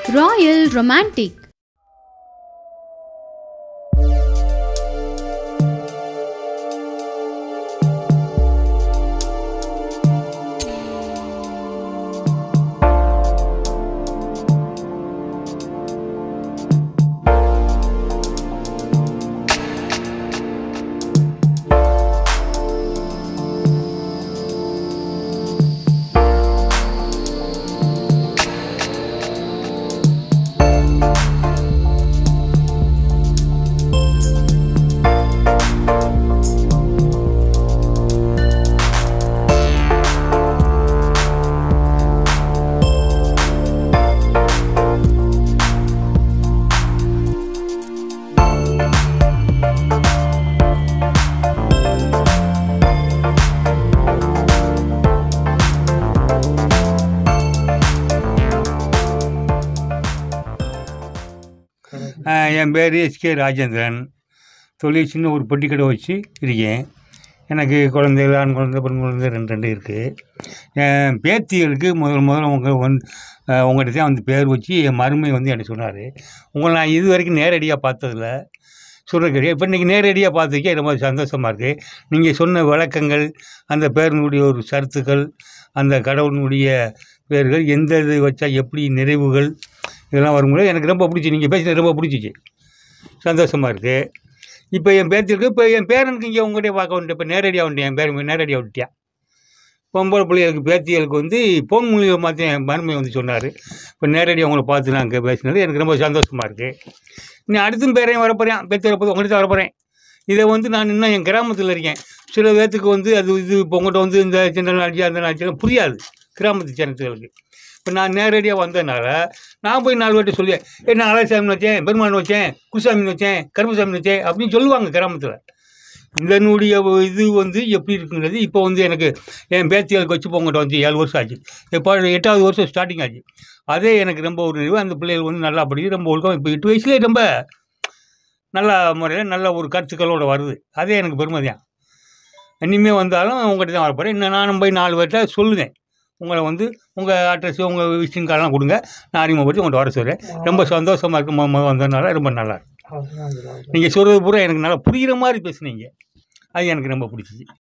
Royal Romantic. ஆஹ் என் பேர் SK Rajendran தொழில் சின்ன ஒரு பெட்டி கடை வச்சு இருக்கேன் எனக்கு குழந்தைகள் ஆண் குழந்தை பெண் குழந்தை ரெண்டு ரெண்டு இருக்குது என் பேத்திகளுக்கு முதல் முதல்ல உங்க வந்து ஆஹ் உங்கள்கிட்ட தான் வந்து பேர் வச்சு என் மருமை வந்து எனக்கு சொன்னார் உங்களை நான் இது வரைக்கும் நேரடியாக பார்த்ததில்ல சொல்கிறேன் இப்போ இன்றைக்கி நேரடியாக பார்த்துக்கே ரொம்ப சந்தோஷமாக இருக்குது நீங்கள் சொன்ன விளக்கங்கள் அந்த பேரினுடைய ஒரு சருத்துக்கள் அந்த கடவுளினுடைய பேர்கள் எந்த இது வச்சா எப்படி நிறைவுகள் இதெல்லாம் வரும்போது எனக்கு ரொம்ப பிடிச்சி நீங்கள் பேசுனது ரொம்ப பிடிச்சிச்சு சந்தோஷமாக இருக்குது இப்போ என் பேத்திருக்கு இப்போ என் பேரனுக்கு இங்கே உங்கள்கிட்ட பார்க்க வந்துட்டு இப்போ நேரடியாக வந்துட்டேன் என் பேர் நேரடியாக விட்டுட்டேன் பொம்பளை பிள்ளைகளுக்கு பேத்திகளுக்கு வந்து போன் மூலியமாக தான் என் மருமை வந்து சொன்னார் இப்போ நேரடியாக உங்களை பார்த்து நான் அங்கே பேசினது எனக்கு ரொம்ப சந்தோஷமாக இருக்குது இன்னும் அடுத்தும் பேரையும் வரப்போகிறேன் பேத்தி வரப்போது உங்கள்கிட்ட வரப்போகிறேன் இதை வந்து நான் இன்னும் என் கிராமத்தில் இருக்கேன் சில பேர்த்துக்கு வந்து அது இது இப்போ உங்கள்கிட்ட வந்து இந்த சின்ன நாட்சி அந்த நாட்சியெல்லாம் புரியாது கிராமத்து ஜனத்துகளுக்கு இப்போ நான் நேரடியாக வந்ததுனால நான் போய் நாலு பேர்ட்ட சொல்லுவேன் ஏ நான் அழகசாமி வச்சேன் பெருமான் வச்சேன் குருசாமி வச்சேன் கருமசாமி வச்சேன் அப்படின்னு சொல்லுவாங்க கிராமத்தில் இதனுடைய இது வந்து எப்படி இருக்குங்கிறது இப்போ வந்து எனக்கு என் பேத்திகளுக்கு வச்சு உங்கள்கிட்ட வந்து ஏழு வருஷம் ஆச்சு இப்போ எட்டாவது வருஷம் ஸ்டார்டிங் ஆச்சு அதே எனக்கு ரொம்ப ஒரு நிறைவு அந்த பிள்ளைகள் வந்து நல்லா படிக்குது ரொம்ப ஒழுக்கம் இப்போ எட்டு வயசுலேயே ரொம்ப நல்ல முறையில் நல்ல ஒரு கருத்துக்களோட வருது அதே எனக்கு பெருமைதான் இனிமேல் வந்தாலும் உங்கள்கிட்ட தான் வரப்போகிறேன் இன்னும் நானும் போய் நாலு பேர்கிட்ட சொல்லுவேன் உங்களை வந்து உங்கள் அட்ரஸ் உங்கள் விசிட்டிங் கார்டெலாம் கொடுங்க நான் அறிமுகப்படுத்தி உங்கள்கிட்ட வர சொல்கிறேன் ரொம்ப சந்தோஷமாக இருக்கு மாமா வந்ததுனால ரொம்ப நல்லா இருக்கு நீங்கள் சொல்கிறது பூரா எனக்கு நல்லா புரிகிற மாதிரி பேசுனீங்க அது எனக்கு ரொம்ப பிடிச்சிச்சு